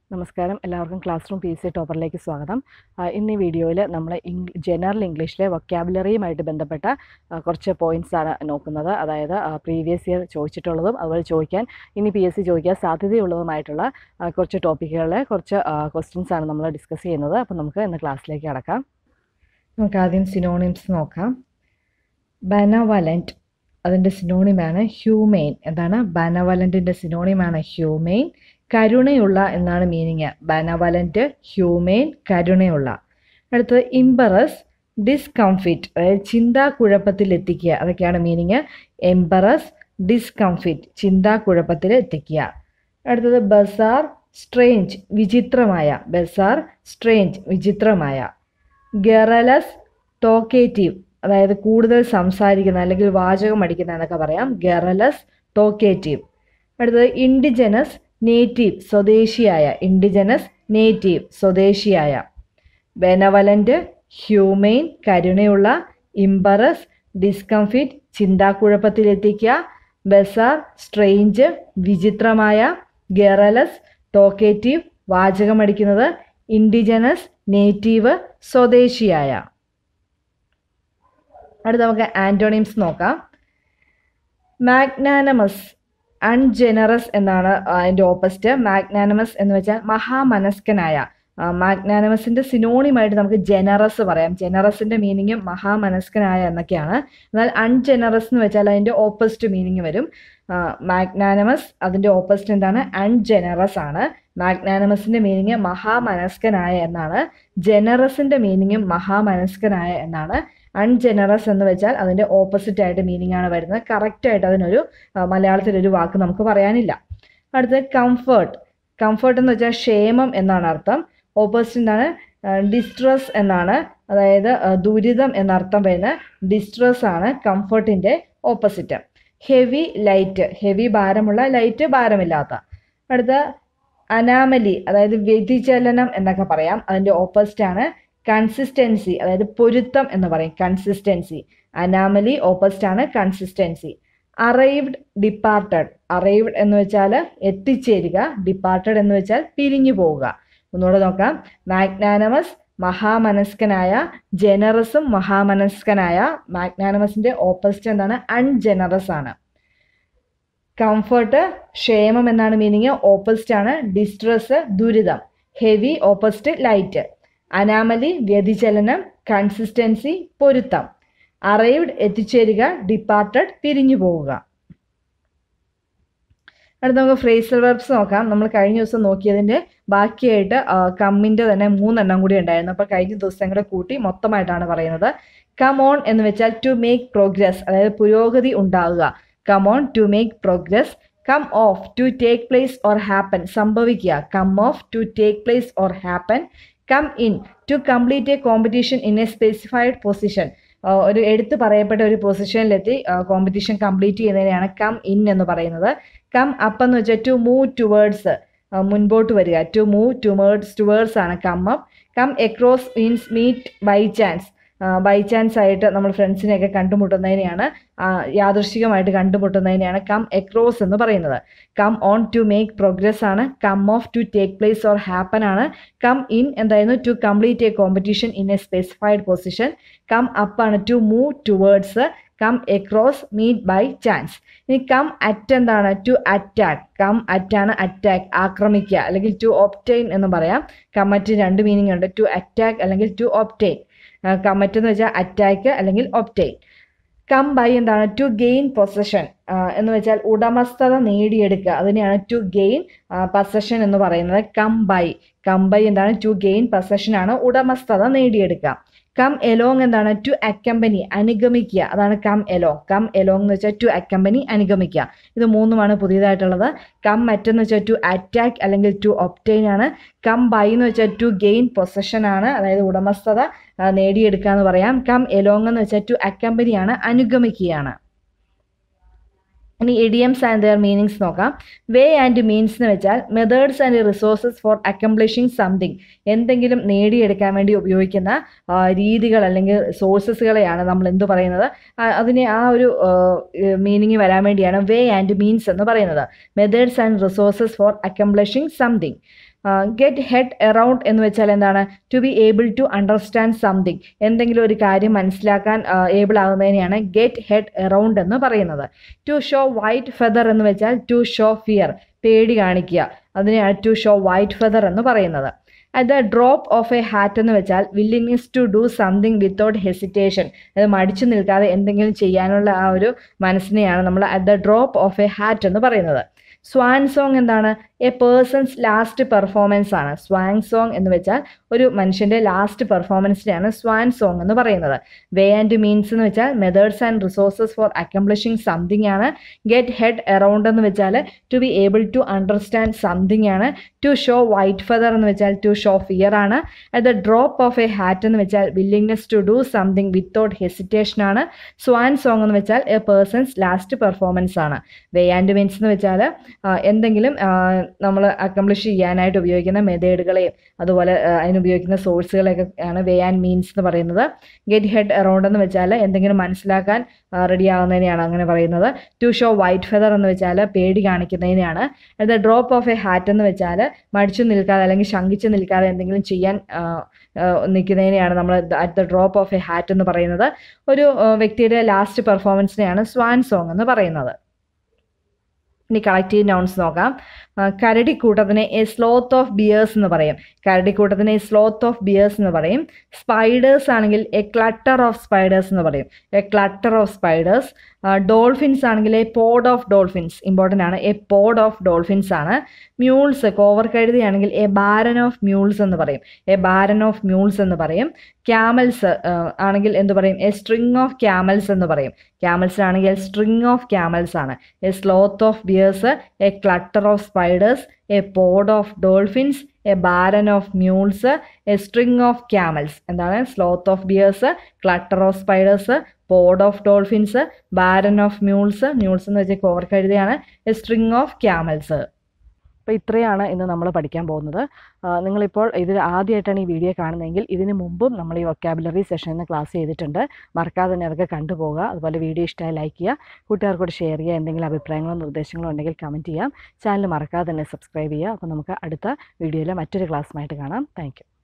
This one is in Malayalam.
നമസ്കാരം എല്ലാവർക്കും ക്ലാസ് റൂം പി സി ടോപ്പറിലേക്ക് സ്വാഗതം ആ, ഇന്ന് ഈ വീഡിയോയിൽ നമ്മൾ ഇംഗ് ജനറൽ ഇംഗ്ലീഷിലെ വൊക്കാബുലറിയുമായിട്ട് ബന്ധപ്പെട്ട ആ, കുറച്ച് പോയിൻറ്റ്സ് ആണ് നോക്കുന്നത് അതായത് പ്രീവിയസ് ഇയർ ചോദിച്ചിട്ടുള്ളതും അതുപോലെ ചോദിക്കാൻ ഇനി പി എസ് സി ചോദിക്കാൻ സാധ്യതയുള്ളതുമായിട്ടുള്ള ആ, കുറച്ച് ടോപ്പിക്കുകളിലെ കുറച്ച് ക്വസ്റ്റ്യൻസ് ആണ് നമ്മൾ ഡിസ്കസ് ചെയ്യുന്നത് അപ്പോൾ നമുക്ക് ഇന്ന് ക്ലാസ്സിലേക്ക് കടക്കാം നമുക്ക് ആദ്യം സിനോണിംസ് നോക്കാം ബനവലൻറ്റ് അതിൻ്റെ സിനോണിമാണ് ഹ്യൂമെയിൻ എന്താണ് ബനവലൻറ്റിൻ്റെ സിനോണിമാണ് ഹ്യൂമെയിൻ കരുണയുള്ള എന്നാണ് മീനിങ് ബനവലൻറ്റ് ഹ്യൂമെയിൻ കരുണയുള്ള അടുത്തത് ഇംബറസ് ഡിസ്കംഫിറ്റ് അതായത് ചിന്താക്കുഴപ്പത്തിൽ എത്തിക്കുക അതൊക്കെയാണ് മീനിങ് എംബറസ് ഡിസ്കംഫിറ്റ് ചിന്താക്കുഴപ്പത്തിൽ എത്തിക്കുക അടുത്തത് ബസാർ സ്ട്രേഞ്ച് വിചിത്രമായ ബസാർ സ്ട്രേഞ്ച് വിചിത്രമായ ഗെറലസ് ടോക്കേറ്റീവ് അതായത് കൂടുതൽ സംസാരിക്കുന്ന അല്ലെങ്കിൽ വാചകം അടിക്കുന്ന എന്നൊക്കെ പറയാം ഗെറലസ് ടോക്കേറ്റീവ് അടുത്തത് ഇൻഡിജനസ് നേറ്റീവ് സ്വദേശിയായ ഇൻഡിജനസ് നേറ്റീവ് സ്വദേശിയായ ബെനവലൻ്റ് ഹ്യൂമെയിൻ കരുണയുള്ള ഇംബറസ് ഡിസ്കംഫിറ്റ് ചിന്താക്കുഴപ്പത്തിലെത്തിക്കുക ബസാർ സ്ട്രെയിഞ്ച് വിചിത്രമായ ഗെറലസ് ടോക്കേറ്റീവ് വാചകമടിക്കുന്നത് ഇൻഡിജനസ് നേറ്റീവ് സ്വദേശിയായ അടുത്ത നമുക്ക് ആൻറ്റോണിംസ് നോക്കാം മാഗ്നാനമസ് അൺജെനറസ് എന്നാണ് അതിൻ്റെ ഓപ്പോസിറ്റ് മാഗ്നാനമസ് എന്ന് വെച്ചാൽ മഹാമനസ്കനായ മാഗ്നാനമസിൻ്റെ സിനോണിമായിട്ട് നമുക്ക് ജെനറസ് പറയാം ജെനറസിൻ്റെ മീനിങ് മഹാമനസ്കനായ എന്നൊക്കെയാണ് എന്നാൽ അൺജെനറസ് എന്ന് വെച്ചാൽ അതിൻ്റെ ഓപ്പോസിറ്റ് മീനിങ് വരും മാഗ്നാനമസ് അതിൻ്റെ ഓപ്പോസിറ്റ് എന്താണ് അൺജെനറസ് ആണ് മാഗ്നാനമസിൻ്റെ മീനിങ് മഹാമനസ്കനായ എന്നാണ് ജെനറസിൻ്റെ മീനിങ്ങും മഹാമനസ്കനായ എന്നാണ് അൺജെനറസ് എന്ന് വെച്ചാൽ അതിൻ്റെ ഓപ്പോസിറ്റ് ആയിട്ട് മീനിങ് ആണ് വരുന്നത് കറക്റ്റായിട്ട് അതിനൊരു ആ, മലയാളത്തിലൊരു വാക്ക് നമുക്ക് പറയാനില്ല അടുത്തത് കംഫേർട്ട് കംഫേർട്ട് എന്ന് വെച്ചാൽ ക്ഷേമം എന്നാണ് അർത്ഥം ഓപ്പോസിറ്റ് എന്താണ് ഡിസ്ട്രസ് എന്നാണ് അതായത് ആ, ദുരിതം എന്നർത്ഥം വരുന്ന ഡിസ്ട്രസ് ആണ് കംഫർട്ടിൻ്റെ ഓപ്പോസിറ്റ് ഹെവി ലൈറ്റ് ഹെവി ഭാരമുള്ള ലൈറ്റ് ഭാരമില്ലാത്ത അടുത്ത അനാമലി അതായത് വ്യതിചലനം എന്നൊക്കെ പറയാം അതിൻ്റെ ഓപ്പോസിറ്റ് ആണ് കൺസിസ്റ്റൻസി അതായത് പൊരുത്തം എന്ന് പറയും കൺസിസ്റ്റൻസി അനാമലി ഓപ്പോസിറ്റ് ആണ് കൺസിസ്റ്റൻസി അറൈവ്ഡ് ഡിപ്പാർട്ടഡ് അറൈവ്ഡ് എന്ന് വെച്ചാൽ എത്തിച്ചേരുക ഡിപ്പാർട്ടഡ് എന്ന് വെച്ചാൽ പിരിഞ്ഞു പോവുക ഒന്നുകൂടെ നോക്കാം മാഗ്നാനമസ് മഹാമനസ്കനായ ജെനറസും മഹാമനസ്കനായ മാഗ്നാനമസിന്റെ ഓപ്പോസിറ്റ് എന്താണ് അൺജെനറസ് ആണ് കംഫർട്ട് ക്ഷേമം എന്നാണ് മീനിങ് ഓപ്പോസിറ്റ് ആണ് ഡിസ്ട്രസ് ദുരിതം ഹെവി ഓപ്പോസിറ്റ് ലൈറ്റ് അനാമലി വ്യതിചലനം കൺസിസ്റ്റൻസി പൊരുത്തം അറൈവ്ഡ് എത്തിച്ചേരുക ഡിപ്പാർട്ടഡ് പിരിഞ്ഞു പോവുക അടുത്ത നമുക്ക് ഫ്രേസൽ വെർബ്സ് നോക്കാം നമ്മൾ കഴിഞ്ഞ ദിവസം നോക്കിയതിൻ്റെ ബാക്കിയായിട്ട് കമ്മിൻ്റെ തന്നെ മൂന്നെണ്ണം കൂടി ഉണ്ടായിരുന്നു അപ്പോൾ കഴിഞ്ഞ ദിവസം കൂടെ കൂട്ടി മൊത്തമായിട്ടാണ് പറയുന്നത് കം ഓൺ എന്ന് വെച്ചാൽ ടു മേക്ക് പ്രോഗ്രസ് അതായത് പുരോഗതി ഉണ്ടാവുക come on to make progress come off to take place or happen സംഭവിക്കുക come off to take place or happen come in to complete a competition in a specified position ഒരു എടുത്തു പറയപ്പെട്ട ഒരു പൊസിഷനിലെത്തി കോമ്പറ്റീഷൻ കംപ്ലീറ്റ് ചെയ്യുന്നതിനെയാണ് കം ഇൻ എന്ന് പറയുന്നത് കം അപ്പ് എന്ന് വെച്ചാൽ ടു മൂവ് ടുവേർഡ്സ് മുൻപോട്ട് വരിക ടു മൂവ് ടുവേർഡ്സ് ടുവേർഡ്സ് ആണ് come up come across means meet by chance by chance ആയിട്ട് നമ്മൾ ഫ്രണ്ട്സിനെയൊക്കെ കണ്ടുമുട്ടുന്നതിനെയാണ് ആ, യാദൃശ്ചികമായിട്ട് കണ്ടുമുട്ടുന്നതിനെയാണ് കം എക്രോസ് എന്ന് പറയുന്നത് come on to make progress ആണ് come off to take place or happen ആണ് കം ഇൻ എന്തായിരുന്നു to complete a competition in a specified position come up ആണ് to move towards come across meet by chance ഇനി കം അറ്റ് എന്താണ് ടു അറ്റാക്ക് കം അറ്റാണ് അറ്റാക്ക് ആക്രമിക്കുക അല്ലെങ്കിൽ ടു ഒപ്റ്റെയിൻ എന്ന് പറയാം കമ്മറ്റ് രണ്ട് മീനിങ് ഉണ്ട് ടു അറ്റാക്ക് അല്ലെങ്കിൽ ടു ഒപ്റ്റെയിൻ കമ്മറ്റ് എന്ന് വെച്ചാൽ അറ്റാക്ക് അല്ലെങ്കിൽ ഒപ്റ്റെയിൻ കം ബൈ എന്താണ് ടു ഗെയിൻ പൊസഷൻ എന്ന് വെച്ചാൽ ഉടമസ്ഥത നേടിയെടുക്കുക അതിനെയാണ് ടു ഗെയിൻ പൊസഷൻ എന്ന് പറയുന്നത് കം ബൈ കം ബൈ എന്താണ് ടു ഗെയിൻ പൊസഷൻ ആണ് ഉടമസ്ഥത നേടിയെടുക്കുക കം എലോങ് എന്താണ് ടു അക്കമ്പനി അനുഗമിക്കുക അതാണ് കം എലോങ് കം എലോങ് എന്ന് വെച്ചാൽ ടു അക്കമ്പനി അനുഗമിക്കുക ഇത് മൂന്നുമാണ് പുതിയതായിട്ടുള്ളത് കം മറ്റെന്ന് വെച്ചാൽ ടു അറ്റാക്ക് അല്ലെങ്കിൽ ടു ഒപ്റ്റെയിൻ ആണ് കം ബൈ എന്ന് വെച്ചാൽ ടു ഗെയിൻ പൊസഷൻ ആണ് അതായത് ഉടമസ്ഥത ആ, നേടിയെടുക്കുക എന്ന് പറയാം കം എലോങ് എന്ന് വെച്ചാൽ ടു അക്കമ്പനി ആണ് അനുഗമിക്കുകയാണ് ഇനി ഇഡിയംസ് ആൻഡ് ദെയർ മീനിങ്സ് നോക്കാം വേ ആൻഡ് മീൻസ് എന്ന് വെച്ചാൽ methods and resources for accomplishing something എന്തെങ്കിലും നേടിയെടുക്കാൻ വേണ്ടി ഉപയോഗിക്കുന്ന ആ, രീതികൾ അല്ലെങ്കിൽ സോഴ്സസുകളെയാണ് നമ്മൾ എന്ത് പറയുന്നത് ആ, അതിനെ ആ ഒരു മീനിങ് വരാൻ വേണ്ടിയാണ് വേ ആൻഡ് മീൻസ് എന്ന് പറയുന്നത് methods and resources for accomplishing something get head around എന്ന് വെച്ചാൽ എന്താണ് to be able to understand something എന്തെങ്കിലും ഒരു കാര്യം മനസ്സിലാക്കാൻ ഏബിൾ ആകുന്നതിനെയാണ് ഗെറ്റ് ഹെഡ് എറൗണ്ട് എന്ന് പറയുന്നത് ടു ഷോ വൈറ്റ് ഫെദർ എന്ന് വെച്ചാൽ ടു ഷോ ഫിയർ പേടി കാണിക്കുക അതിനെയാണ് ടു ഷോ വൈറ്റ് ഫെദർ എന്ന് പറയുന്നത് at the drop of a hat എന്ന് വെച്ചാൽ willingness to do something without hesitation അത് മടിച്ചു നിൽക്കാതെ എന്തെങ്കിലും ചെയ്യാനുള്ള ആ ഒരു മനസ്സിനെയാണ് നമ്മൾ at the drop of a hat എന്ന് പറയുന്നത് സ്വാൻ സോങ് എന്താണ് എ പേഴ്സൺസ് ലാസ്റ്റ് പെർഫോമൻസ് ആണ് സ്വാൻ സോങ് എന്ന് വെച്ചാൽ ഒരു മനുഷ്യൻ്റെ ലാസ്റ്റ് പെർഫോമൻസിനെയാണ് സ്വാൻ സോങ് എന്ന് പറയുന്നത് വേ ആൻഡ് മീൻസ് എന്ന് വെച്ചാൽ methods and resources for accomplishing something ആണ് ഗെറ്റ് ഹെഡ് എറൗണ്ട് എന്ന് വെച്ചാൽ to be able to understand something ആണ് ടു ഷോ വൈറ്റ് ഫെദർ എന്ന് വെച്ചാൽ ടു ഷോ ഫിയർ ആണ് at the drop of a hat എന്ന് വെച്ചാൽ willingness to do something without hesitation ആണ് സ്വാൻ സോങ് എന്ന് വെച്ചാൽ എ പേഴ്സൺസ് ലാസ്റ്റ് പെർഫോമൻസ് ആണ് വേ ആൻഡ് മീൻസ് എന്ന് വെച്ചാൽ എന്തെങ്കിലും നമ്മൾ അക്കംപ്ലിഷ് ചെയ്യാനായിട്ട് ഉപയോഗിക്കുന്ന മെത്തേഡുകളെയും അതുപോലെ അതിന് ഉപയോഗിക്കുന്ന സോഴ്സുകളെയൊക്കെ ആണ് വേ ആൻഡ് മീൻസ് എന്ന് പറയുന്നത് ഗെറ്റ് ഹെഡ് അറൗണ്ട് എന്ന് വെച്ചാൽ എന്തെങ്കിലും മനസ്സിലാക്കാൻ റെഡി ആവുന്നതിനെയാണ് അങ്ങനെ പറയുന്നത് ടു ഷോ വൈറ്റ് ഫെദർ എന്ന് വെച്ചാൽ പേടി കാണിക്കുന്നതിനെയാണ് the drop of a hat എന്ന് വെച്ചാൽ മടിച്ചു നിൽക്കാതെ അല്ലെങ്കിൽ ശങ്കിച്ച് നിൽക്കാതെ എന്തെങ്കിലും ചെയ്യാൻ നിൽക്കുന്നതിനെയാണ് നമ്മൾ at the drop of a hat എന്ന് പറയുന്നത് ഒരു വ്യക്തിയുടെ ലാസ്റ്റ് പെർഫോമൻസിനെയാണ് സ്വാൻ സോങ് എന്ന് പറയുന്നത് ഇനി കളക്റ്റീവ് നൗൺസ് നോക്കാം കരടിക്കൂട്ടത്തിനെ എ സ്ലോത്ത് ഓഫ് ബിയേഴ്സ് എന്ന് പറയും കരടിക്കൂട്ടത്തിനെ എ സ്ലോത്ത് ഓഫ് ബിയേഴ്സ് എന്ന് പറയും സ്പൈഡേഴ്സ് ആണെങ്കിൽ എ ക്ലട്ടർ ഓഫ് സ്പൈഡേഴ്സ് എന്ന് പറയും a clutter of spiders dolphins ആണെങ്കിൽ a pod of dolphins important ആണ് എ പോഡ് ഓഫ് ഡോൾഫിൻസ് ആണ് മ്യൂൾസ് കോവർ കഴുതിയാണെങ്കിൽ എ ബാരൻ ഓഫ് മ്യൂൾസ് എന്ന് പറയും എ ബാരൻ ഓഫ് മ്യൂൾസ് എന്ന് പറയും ക്യാമൽസ് ആണെങ്കിൽ എന്ത് പറയും എ സ്ട്രിങ് ഓഫ് ക്യാമൽസ് എന്ന് പറയും ക്യാമൽസ് ആണെങ്കിൽ സ്ട്രിങ് ഓഫ് ക്യാമൽസ് ആണ് a sloth of bears a clutter of spiders a pod of dolphins a barren of mules a string of camels എന്താണ് sloth of bears clutter of spiders pod of dolphins barren of mules mules എന്ന് വെച്ചാൽ കോവർ കഴുതിയാണ് എ സ്ട്രിങ് ഓഫ് ക്യാമൽസ് അപ്പോൾ ഇത്രയാണ് ഇന്ന് നമ്മൾ പഠിക്കാൻ പോകുന്നത് നിങ്ങളിപ്പോൾ ഇതിൽ ആദ്യമായിട്ടാണ് ഈ വീഡിയോ കാണുന്നതെങ്കിൽ ഇതിന് മുമ്പും നമ്മൾ ഈ വൊക്കാബുലറി സെഷൻ എന്ന് ക്ലാസ് ചെയ്തിട്ടുണ്ട് മറക്കാതെ തന്നെ അതൊക്കെ കണ്ടുപോകുക അതുപോലെ വീഡിയോ ഇഷ്ടമായി ലൈക്ക് ചെയ്യുക കൂട്ടുകാർക്കൂടെ ഷെയർ ചെയ്യുക എന്തെങ്കിലും അഭിപ്രായങ്ങളോ നിർദ്ദേശങ്ങളോ ഉണ്ടെങ്കിൽ കമൻറ്റ് ചെയ്യാം ചാനൽ മറക്കാതെ തന്നെ സബ്സ്ക്രൈബ് ചെയ്യുക അപ്പോൾ നമുക്ക് അടുത്ത വീഡിയോയിലെ മറ്റൊരു ക്ലാസ്സുമായിട്ട് കാണാം താങ്ക്